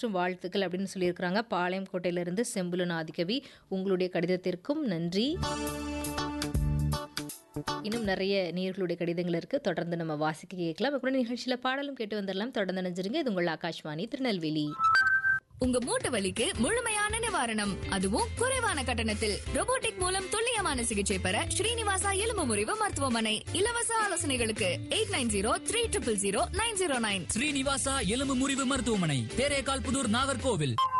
மற்றும் வாழ்த்துக்கள் அப்படின்னு சொல்லியிருக்கிறாங்க பாளையம் கோட்டையிலிருந்து செம்புலன் ஆதிகவி உங்களுடைய கடிதத்திற்கும் நன்றி இன்னும் நிறைய நேர்களுடைய கடிதங்கள் இருக்கு தொடர்ந்து நம்ம வாசிக்க கேட்கலாம் கூட நிகழ்ச்சியில பாடலும் கேட்டு வந்துடலாம் தொடர்ந்து நினைச்சிருங்க இது உங்கள் ஆகாஷ்வாணி திருநெல்வேலி உங்க மூட்டு வலிக்கு முழுமையான நிவாரணம் அதுவும் குறைவான கட்டணத்தில் robotic மூலம் துல்லியமான சிகிச்சை பெற ஸ்ரீனிவாசா எலும்பு முறிவு மருத்துவமனை இலவச ஆலோசனைகளுக்கு eight nine zero three triple zero nine zero nine Srinivasa எலும்பு முறிவு மருத்துவமனை தேரேகால் புதூர் நாகர்கோவில்